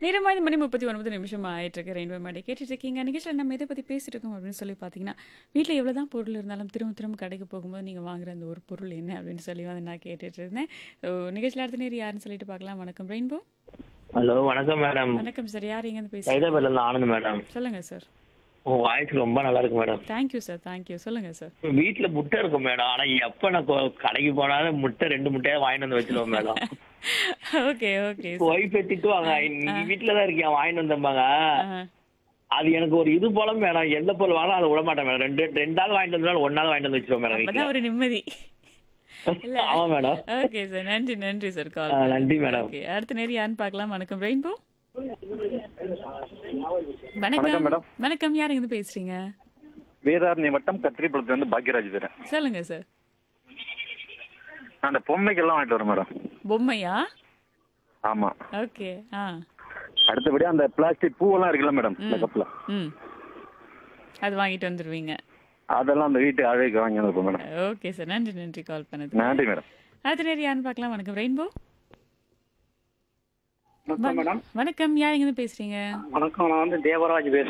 நேரமா இந்த மணி முப்பத்தி ஒன்பது நிமிஷம் ஆயிட்டு இருக்கு ரெயின்போ மாடி கேட்டுட்டு இருக்கீங்க நிகழ்ச்சியில் நம்ம எதை பற்றி பேசிட்டு இருக்கோம் அப்படின்னு சொல்லி பார்த்தீங்கன்னா வீட்டில் எவ்வளோ தான் பொருள் இருந்தாலும் திரும்ப திரும்ப கடைக்கு போகும்போது நீங்கள் வாங்குற அந்த ஒரு பொருள் என்ன அப்படின்னு சொல்லி வந்து நான் கேட்டுட்டு இருந்தேன் ஸோ நிகழ்ச்சியில் அடுத்த நேரம் யாருன்னு சொல்லிட்டு பார்க்கலாம் வணக்கம் ரெயின்போ ஹலோ வணக்கம் மேடம் வணக்கம் சார் யார் எங்கேருந்து பேசுறீங்க சைதாபேட்ல இருந்து ஆனந்த் மேடம் சொல்லுங்க சார் உங்க வாய்ஸ் ரொம்ப நல்லா இருக்கு மேடம் தேங்க்யூ சார் தேங்க்யூ சொல்லுங்க சார் வீட்டுல முட்டை இருக்கும் மேடம் ஆனா எப்ப நான் கொ- கடைக்கு போனாலும் முட்டை ரெண்டு முட்டையா வாங்கிட்டு வந்து வச்சிருவோம் மேடம் ஓகே ஓகே ஒய்ஃபை திட்டுவாங்க நீ வீட்டுல தான் இருக்கியா வாங்கிட்டு வந்தம்பாங்க அது எனக்கு ஒரு இது போல மேடம் எந்த பொருள் வாங்கலாம் அதை விட மாட்டேன் மேடம் ரெண்டு ரெண்டு நாள் வாங்கிட்டு வந்தாலும் ஒரு நாள் வாங்கிட்டு வந்து வச்சிருவோம் மேடம் அப்பதான் ஒரு நிம்மதி வீட்டுல ஆமா மேடம் ஓகே சார் நன்றி நன்றி சார் கால் ஆ, நன்றி மேடம் ஓகே அடுத்த நேரம் யாருன்னு பார்க்கலாம் வணக்கம் ரெயின்போ வணக்கம் வணக்கம் மேடம். வணக்கம் யார் இருந்து பேசுறீங்க வேதாரண்ய வட்டம் கத்திரிப்பழத்துல இருந்து பாக்யராஜ் பேரன் சொல்லுங்க சார் நான் அந்த பொம்மைக்கெல்லாம் வாங்கிட்டு வரேன் மேடம் பொம்மையா ஆமா ஓகே ஆ அடுத்தபடி அந்த பிளாஸ்டிக் பூவெல்லாம் இருக்குல்ல மேடம் இந்த கப்ல ம் அது வாங்கிட்டு வந்துடுவீங்க அதெல்லாம் அந்த வீட்டு அழகு வாங்கி வந்துருப்போம் மேடம் ஓகே சார் நன்றி நன்றி கால் பண்ணது நன்றி மேடம் அடுத்த நேரம் யாருன்னு பார்க்கலாம் வணக்கம் ரெயின்போ வணக்கம் மேடம் வணக்கம் யார் இருந்து பேசுறீங்க வணக்கம் நான் வந்து தேவராஜ் பேசுறேன்